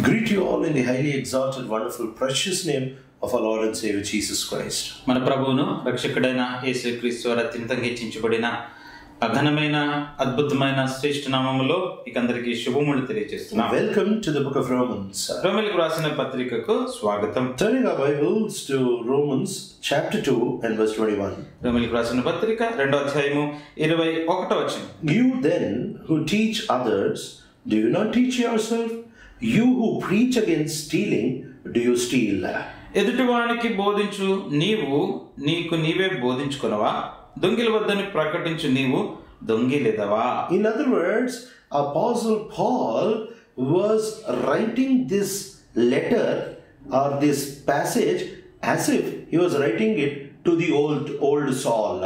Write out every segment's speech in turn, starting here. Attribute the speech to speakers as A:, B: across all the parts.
A: Greet you all in the highly exalted, wonderful, precious name of our Lord and Savior Jesus Christ.
B: మన ప్రభువును రక్షకుడైన యేసుక్రీస్తు వారు అత్యంతంగా హెచ్చించబడిన అఘనమైన అద్భుతమైన శ్రేష్ఠ నామములో ఇక అందరికి శుభములు తెలియజేస్తున్నాం
A: Welcome to the book of Romans.
B: రోమిలకు రాసిన పత్రికకు స్వాగతం
A: Turning our Bibles to Romans chapter 2 and verse 21.
B: రోమిలకు రాసిన పత్రిక రెండో అధ్యాయము ఇరవై ఒకటో వచ్చిన
A: You then who teach others, do you not teach yourself? You who preach against stealing, do you steal?
B: ఎదుటివానికి బోధించు నీవు నీకు నీవే బోధించుకునవా దొంగిల వద్దని ప్రకటించు నీవు దొంగిలెదవా
A: In other words, Apostle Paul was writing this letter or this passage as if he was writing it to the old old Saul.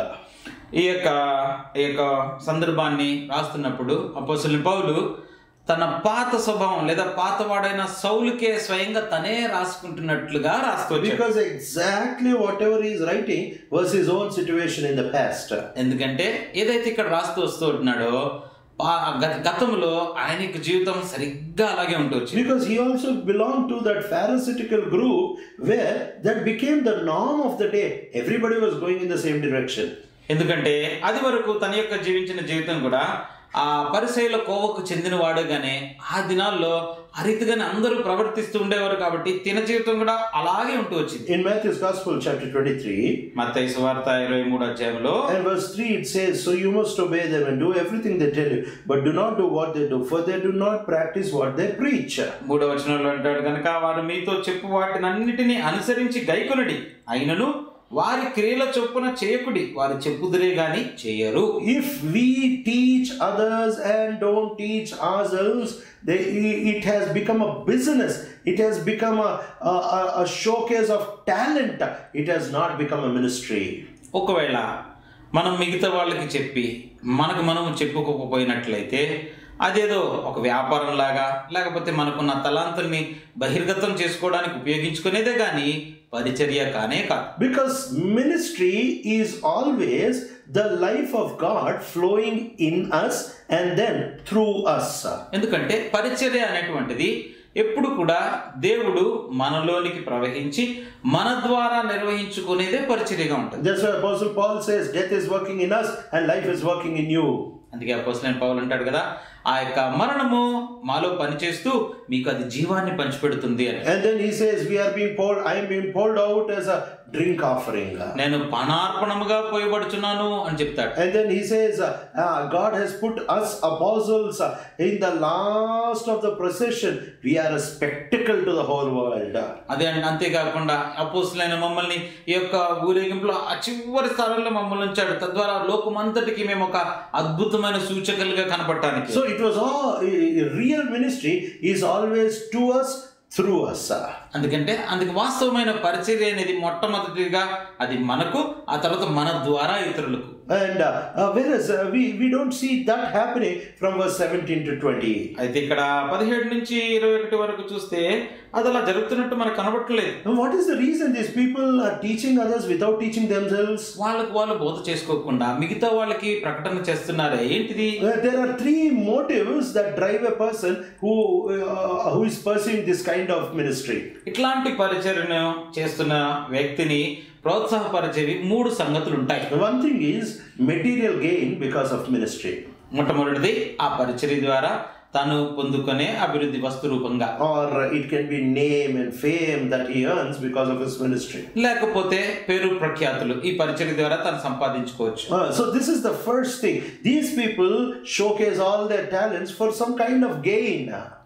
B: ఈ యొక్క ఈ యొక్క సందర్భాన్ని రాస్తున్నప్పుడు అపోసలు పౌలు తన పాత స్వభావం లేదా పాతవాడైన సౌలుకే స్వయంగా తనే రాసుకుంటున్నట్లుగా రాస్తూ వచ్చాడు.
A: Because exactly whatever he is writing was his own situation in the past.
B: ఎందుకంటే ఏదైతే ఇక్కడ రాస్తూ వస్తూ ఉంటున్నాడో పా- గత- గతంలో ఆయనకి జీవితం సరిగ్గా అలాగే ఉంటూ వచ్చింది
A: Because he also belonged to that Pharisaical group where that became the norm of the day. Everybody was going in the same direction.
B: ఎందుకంటే అది వరకు తన యొక్క జీవించిన జీవితం కూడా ఆ పరిసైల కోవకు చెందినవాడుగానే ఆ దినాల్లో ఆ రీతిగానే అందరూ ప్రవర్తిస్తూ ఉండేవారు కాబట్టి తిన జీవితం కూడా అలాగే ఉంటూ వచ్చింది
A: In Matthew's Gospel, chapter 23,
B: మత్తయి సువార్త ఇరవై మూడు అధ్యాయంలో
A: and verse 3, it says, So you must obey them and do everything they tell you, but do not do what they do, for they do not practice what they preach.
B: మూడవ వచనంలో అంటాడు కనుక వారు మీతో చెప్పు వాటినన్నిటినీ అనుసరించి గైకొనడి అయినను వారి క్రియల చొప్పున చేయకుడి వారు చెప్పుదురే గాని చేయరు
A: If we teach others and don't teach ourselves, they, it has become a business. It has become a, a, a- a showcase of talent. It has not become a ministry.
B: ఒకవేళ మనం మిగతా వాళ్ళకి చెప్పి మనకు మనం చెప్పుకోకపోయినట్లయితే అదేదో ఒక వ్యాపారం లాగా లేకపోతే మనకున్న తలాంతుల్ని బహిర్గతం చేసుకోవడానికి ఉపయోగించుకునేదే కానీ పరిచర్య కానే కాదు
A: Because ministry is always the life of God flowing in us and then through us.
B: ఎందుకంటే పరిచర్య అనేటువంటిది ఎప్పుడు కూడా దేవుడు మనలోనికి ప్రవహించి మన ద్వారా నిర్వహించుకునేదే పరిచర్యగా ఉంటుంది
A: That's why Apostle Paul says, Death is working in us and life is working in you.
B: అందుకే అపోసలైన పౌలు అంటాడు కదా ఆ యొక్క మరణము మాలో పనిచేస్తూ మీకు అది జీవాన్ని పంచిపెడుతుంది అని
A: And then he says, We are being poured, I am being poured out as a drink offering.
B: నేను పణార్పణముగా పోయబడుచున్నాను అని చెప్తాడు
A: And then he says, uh, uh, God has put us apostles uh, in the last of the procession. We are a spectacle to the whole world.
B: అదే అండి అంతేకాకుండా అపోసులైన మమ్మల్ని ఈ యొక్క ఊరేగింపులో ఆ చివరి స్థానంలో మమ్మల్ని ఉంచాడు తద్వారా లోకమంతటికి మేము ఒక అద్భుతమైన సూచకలుగా కనపడటానికి
A: So it was all uh, real ministry is always to us through us.
B: అందుకంటే అందుకు వాస్తవమైన పరిచర్య అనేది మొట్టమొదటిగా అది మనకు ఆ తర్వాత మన ద్వారా ఇతరులకు
A: And uh, uh, whereas uh, we, we don't see that happening from verse 17 to 20.
B: అయితే ఇక్కడ పదిహేడు నుంచి ఇరవై ఒకటి వరకు చూస్తే అది అలా జరుగుతున్నట్టు మనకు కనబట్టలేదు
A: Now, what is the reason these people are teaching others without teaching themselves?
B: వాళ్ళకు వాళ్ళు బోధ చేసుకోకుండా మిగతా వాళ్ళకి ప్రకటన చేస్తున్నారే ఏంటిది
A: Uh, there are three motives that drive a person who uh, who is pursuing this kind of ministry.
B: ఇట్లాంటి పరిచర్యను చేస్తున్న వ్యక్తిని ప్రోత్సాహపరిచేవి మూడు సంగతులు ఉంటాయి
A: The one thing is material gain because of ministry,
B: మొట్టమొదటిది ఆ పరిచర్య ద్వారా తను పొందుకునే అభివృద్ధి వస్తు రూపంగా
A: or it can be name and fame that he earns because of his ministry.
B: లేకపోతే పేరు ప్రఖ్యాతులు ఈ పరిచర్య ద్వారా తను సంపాదించుకోవచ్చు
A: Uh, so this is the first thing. These people showcase all their talents for some kind of gain.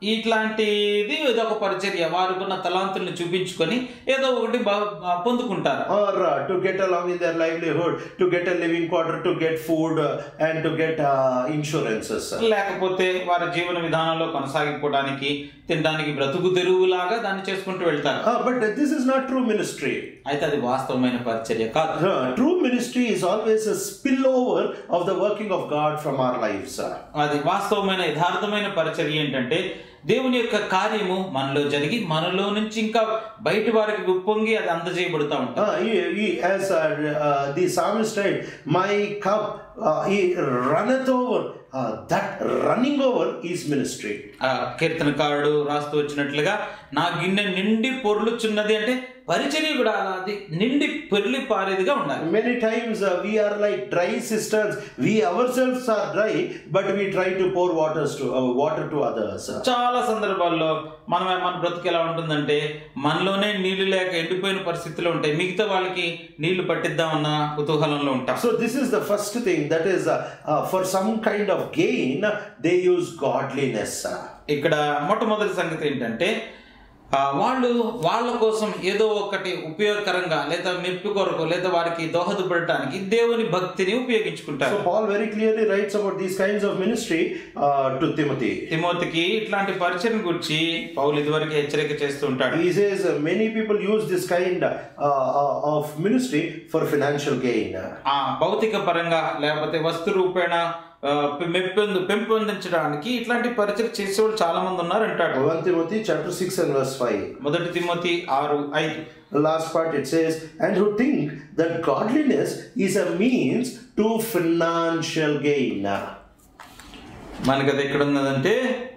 B: ఇట్లాంటిది ఏదో ఒక పరిచర్య వారుకున్న తలాంతుల్ని చూపించుకొని ఏదో ఒకటి బా- పొందుకుంటారు
A: Or uh, to get along in their livelihood, to get a living quarter, to get food, uh, and to get uh, insurances.
B: లేకపోతే వారి జీవన విధానంలో కొనసాగిపోవడానికి తినడానికి బ్రతుకు తెరువులాగా దాన్ని చేసుకుంటూ వెళ్తారు
A: Uh, but this is not true ministry.
B: అయితే అది వాస్తవమైన పరిచర్య కాదు
A: Uh, true ministry is always a spillover of the working of God from our lives.
B: అది వాస్తవమైన యథార్థమైన పరిచర్య ఏంటంటే దేవుని యొక్క కార్యము మనలో జరిగి మనలో నుంచి ఇంకా బయట వారికి ఉప్పొంగి అది అందజేయబడుతూ ఉంటాం
A: Uh, he, he, as uh, uh, the psalmist said, My cup uh, he runneth over. uh, that running over is ministry.
B: ఆ కీర్తనకారుడు రాస్తూ వచ్చినట్లుగా నా గిన్నె నిండి పొర్లుచున్నది అంటే పరిచర్య కూడా అలా అది నిండి పొర్లి పారేదిగా ఉండాలి
A: Many times uh, we are like dry cisterns. We ourselves are dry, but we try to pour waters to uh, water to others.
B: చాలా సందర్భాల్లో మనం మన బ్రతుకు ఎలా ఉంటుందంటే మనలోనే నీళ్లు లేక ఎండిపోయిన పరిస్థితులు ఉంటాయి మిగతా వాళ్ళకి నీళ్లు పట్టిద్దామన్న కుతూహలంలో ఉంటాం
A: So this is the first thing. That is uh, uh, for some kind of gain, they use godliness.
B: ఇక్కడ మొట్టమొదటి సంగతి ఏంటంటే ఆ, వాళ్ళు వాళ్ళ కోసం ఏదో ఒకటి ఉపయోగకరంగా లేదా మెప్పు కొరకు లేదా వారికి దోహదపడటానికి దేవుని భక్తిని ఉపయోగించుకుంటారు
A: So Paul very clearly writes about these kinds of ministry uh, to Timothy.
B: తిమోతికి ఇట్లాంటి పరిచయం గురించి పౌలు ఇదివరకు హెచ్చరిక చేస్తూ ఉంటాడు
A: He says uh, many people use this kind uh, uh, of ministry for financial gain.
B: ఆ భౌతిక పరంగా లేకపోతే వస్తు రూపేణ ఆ, మెప్పొందు పెంపొందించడానికి ఇట్లాంటి పరిచయం చేసేవాళ్ళు చాలా మంది ఉన్నారు అంటాడు
A: 1 Timothy chapter 6 and verse 5.
B: మొదటి తిమోతి ఆరు ఐదు
A: The last part it says, and who think that godliness is a means to financial gain.
B: మనకి అది ఎక్కడ ఉన్నదంటే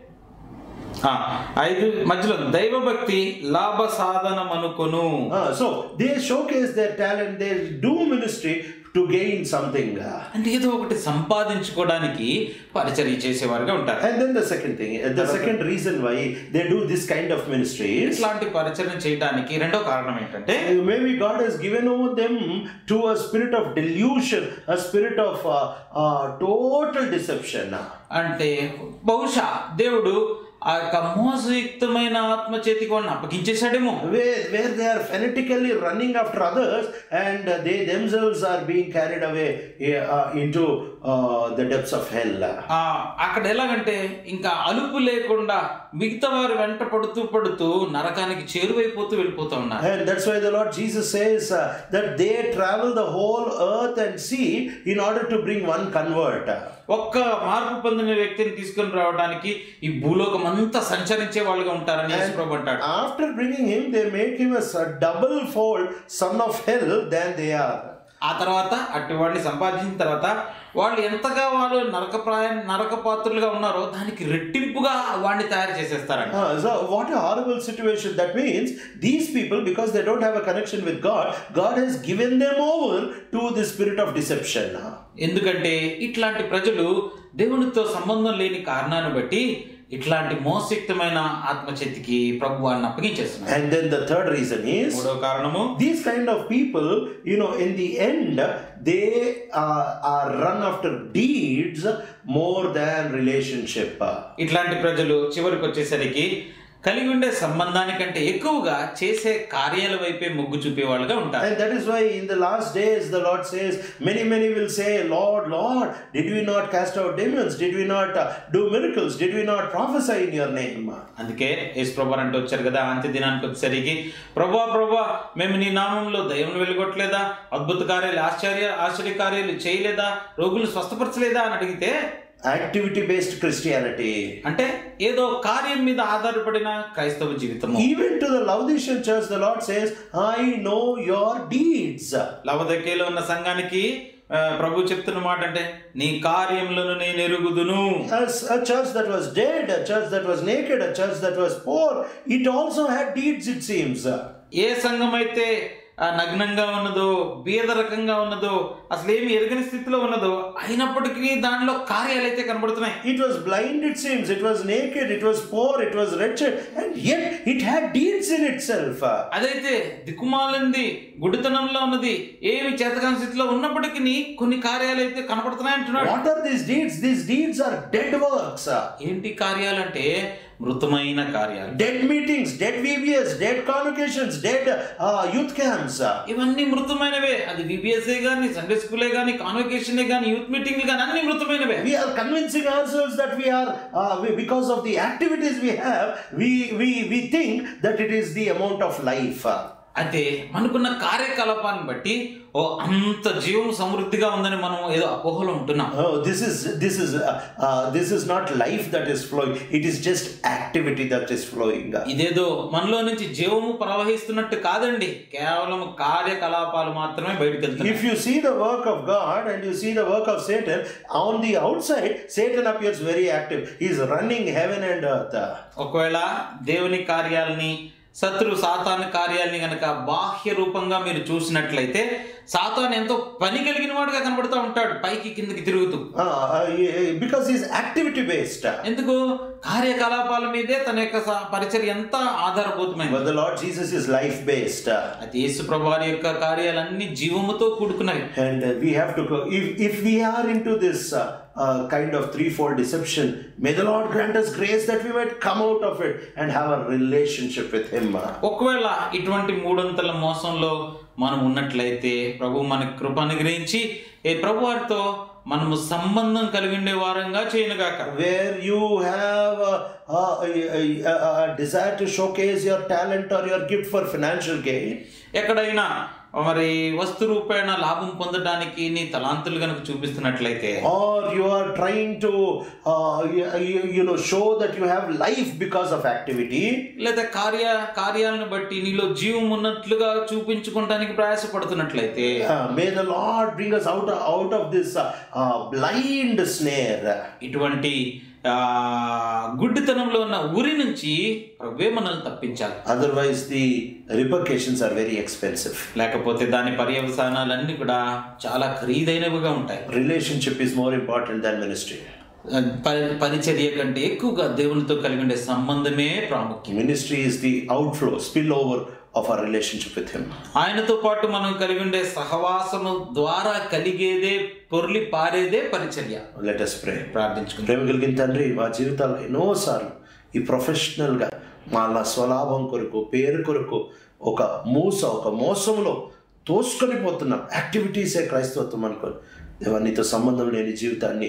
B: ఆ, ఐదు మధ్యలో దైవభక్తి లాభ సాధనం అనుకొను
A: Ah, so they showcase their talent, they do ministry to gain something.
B: అంటే ఏదో ఒకటి సంపాదించుకోవడానికి పరిచర్య చేసేవారుగా ఉంటారు
A: And then the second thing, uh, the second reason why they do this kind of ministry is
B: ఇట్లాంటి పరిచయం చేయడానికి రెండో కారణం ఏంటంటే
A: uh, maybe God has given over them to a spirit of delusion, a spirit of uh, uh, total deception.
B: అంటే బహుశా దేవుడు ఆ యొక్క మోసయుక్తమైన ఆత్మ చేతికి వాళ్ళని అప్పగించేశాడేమో
A: Where, where they are fanatically running after others and uh, they themselves are being carried away uh, into uh, the depths of hell.
B: ఆ అక్కడ ఎలాగంటే ఇంకా అలుపు లేకుండా మిగతా వారు వెంట పడుతూ పడుతూ నరకానికి చేరువైపోతూ వెళ్ళిపోతూ ఉన్నారు
A: And that's why the Lord Jesus says uh, that they travel the whole earth and sea in order to bring one convert.
B: ఒక్క మార్పు పొందిన వ్యక్తిని తీసుకొని రావడానికి ఈ భూలోకం అంతా సంచరించే వాళ్ళుగా ఉంటారని యేసుప్రభు అంటాడు
A: After bringing him, they make him a s- a double fold son of hell than they are.
B: ఆ తర్వాత అట్టి వాడిని సంపాదించిన తర్వాత వాళ్ళు ఎంతగా వాళ్ళు నరకప్రాయ నరక పాత్రులుగా ఉన్నారో దానికి రెట్టింపుగా వాడిని తయారు చేసేస్తారంట
A: Ah, so what a horrible situation. That means these people, because they don't have a connection with God, God has given them over to the spirit of deception.
B: ఎందుకంటే ఇట్లాంటి ప్రజలు దేవునితో సంబంధం లేని కారణాన్ని బట్టి ఇట్లాంటి మోసయుక్తమైన ఆత్మచేతికి ప్రభు వారిని అప్పగించేస్తున్నారు
A: And then the third reason is
B: మూడో కారణము
A: these kind of people, you know, in the end, they uh, are run after deeds more than relationship.
B: ఇట్లాంటి ప్రజలు చివరికి వచ్చేసరికి కలిగి ఉండే సంబంధానికంటే ఎక్కువగా చేసే కార్యాల వైపే మొగ్గు చూపే వాళ్ళుగా ఉంటారు
A: And that is why in the last days the Lord says, many, many will say, Lord, Lord, did we not cast out demons? Did we not uh, do miracles? Did we not prophesy in your name?
B: అందుకే యేసు ప్రభు అంటే వచ్చారు కదా అంత్య దినానికి వచ్చేసరికి ప్రభా ప్రభా మేము నీ నామంలో దయ్యం వెలుగొట్టలేదా అద్భుత కార్యాలు ఆశ్చర్య ఆశ్చర్య కార్యాలు చేయలేదా రోగులు స్వస్థపరచలేదా అని అడిగితే
A: Activity based Christianity.
B: అంటే ఏదో కార్యం మీద ఆధారపడిన క్రైస్తవ జీవితము
A: Even to the Laodicean church, the Lord says, I know your deeds.
B: లవదకేలో ఉన్న సంఘానికి ఆ, ప్రభు చెప్తున్న మాట అంటే నీ కార్యములను నేను ఎరుగుదును
A: As a church that was dead, a church that was naked, a church that was poor, it also had deeds, it seems.
B: ఏ సంఘం అయితే ఆ, నగ్నంగా ఉన్నదో బీద రకంగా ఉన్నదో అసలు ఏమి ఎరగని స్థితిలో ఉన్నదో అయినప్పటికీ దానిలో కార్యాలు అయితే కనబడుతున్నాయి
A: It was blind, it seems, it was naked, it was poor, it was wretched, and yet it had deeds in itself.
B: అదైతే దిక్కుమాలింది గుడితనంలో ఉన్నది ఏమి చేతకాని స్థితిలో ఉన్నప్పటికీ కొన్ని కార్యాలు అయితే కనపడుతున్నాయి అంటున్నాడు
A: What are these deeds? These deeds are dead works.
B: ఏంటి కార్యాలంటే మృతమైన కార్యాలు
A: Dead meetings, dead VBS, dead convocations, dead uh, youth camps.
B: ఇవన్నీ మృతమైనవే అది విబిఎస్ఏ గానీ సండే స్కూలే గానీ కాన్వకేషన్ గానీ యూత్ మీటింగ్లు గానీ అన్ని మృతమైనవే
A: We are convincing ourselves that we are, uh, we, because of the activities we have, we, we, we think that it is the amount of life.
B: అయితే మనకున్న కార్యకలాపాన్ని బట్టి ఓ అంత జీవం సమృద్ధిగా ఉందని మనం ఏదో అపోహలో ఉంటున్నాం
A: Oh, this is this is uh, uh, this is not life that is flowing. It is just activity that is flowing.
B: ఇదేదో మనలో నుంచి జీవము ప్రవహిస్తున్నట్టు కాదండి కేవలం కార్యకలాపాలు మాత్రమే బయటకు వెళ్తున్నాయి
A: If you see the work of God and you see the work of Satan, on the outside, Satan appears very active. He's running heaven and earth.
B: ఒకవేళ దేవుని కార్యాలని శత్రు సాతాను కార్యాలని గనక బాహ్య రూపంగా మీరు చూసినట్లయితే సాతాను ఎంతో పని కలిగిన వాడుగా కనబడుతూ ఉంటాడు పైకి కిందకి తిరుగుతూ
A: Uh, uh, because he's activity based.
B: ఎందుకు కార్యకలాపాల మీదే తన యొక్క స- పరిచర్య ఎంత ఆధారభూతమైంది
A: But the Lord Jesus is life based.
B: అది యేసు ప్రభు వారి యొక్క కార్యాలన్నీ జీవముతో కూడుకున్నవి
A: And uh, we have to go. If, if we are into this uh, uh, kind of threefold deception, may the Lord grant us grace that we might come out of it and have a relationship with Him.
B: ఒకవేళ ఇటువంటి మూడొంతల మోసంలో మనం ఉన్నట్లయితే ప్రభు మనకి కృప అనుగ్రహించి ఏ ప్రభు వారితో మనము సంబంధం కలిగి ఉండే వారంగా చేయనుగాక
A: Where you have a, a, a, a, a desire to showcase your talent or your gift for financial gain,
B: ఎక్కడైనా మరి వస్తు రూపేణ లాభం పొందడానికి నీ తలాంతులు కనుక చూపిస్తున్నట్లయితే
A: or you are trying to, uh, you, you- you know, show that you have life because of activity,
B: లేదా కార్య కార్యాలను బట్టి నీలో జీవం ఉన్నట్లుగా చూపించుకోవడానికి ప్రయాసపడుతున్నట్లయితే
A: uh, may the Lord bring us out, out of this uh, uh, blind snare.
B: ఇటువంటి ఆ, గుడ్డితనంలో ఉన్న ఊరి నుంచి ప్రభే మనల్ని తప్పించాలి
A: Otherwise, the repercussions are very expensive.
B: లేకపోతే దాని పర్యవసానాలన్నీ కూడా చాలా ఖరీదైనవిగా ఉంటాయి
A: Relationship is more important than ministry.
B: పరి- పరిచర్య కంటే ఎక్కువగా దేవునితో కలిగి ఉండే సంబంధమే ప్రాముఖ్యం
A: Ministry is the outflow, spillover of our relationship with Him.
B: ఆయనతో పాటు మనం కలిగి ఉండే సహవాసము ద్వారా కలిగేదే పొర్లి పారేదే పరిచర్య
A: Let us pray.
B: ప్రార్థించుకుందాం
A: ప్రేమ కలిగిన తండ్రి మా జీవితాల్లో ఎన్నోసార్లు ఈ ప్రొఫెషనల్గా మా నా స్వలాభం కొరకు పేరు కొరకు ఒక మూస ఒక మోసంలో తోసుకొని పోతున్నాం యాక్టివిటీసే క్రైస్తవత్వం అనుకోని దేవా నీతో సంబంధం లేని జీవితాన్ని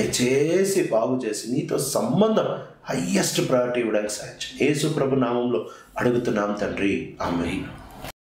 A: దయచేసి బాగు చేసి నీతో సంబంధం హయ్యెస్ట్ ప్రయారిటీ ఇవ్వడానికి సాధించు యేసు ప్రభు నామంలో అడుగుతున్నాం తండ్రి ఆమె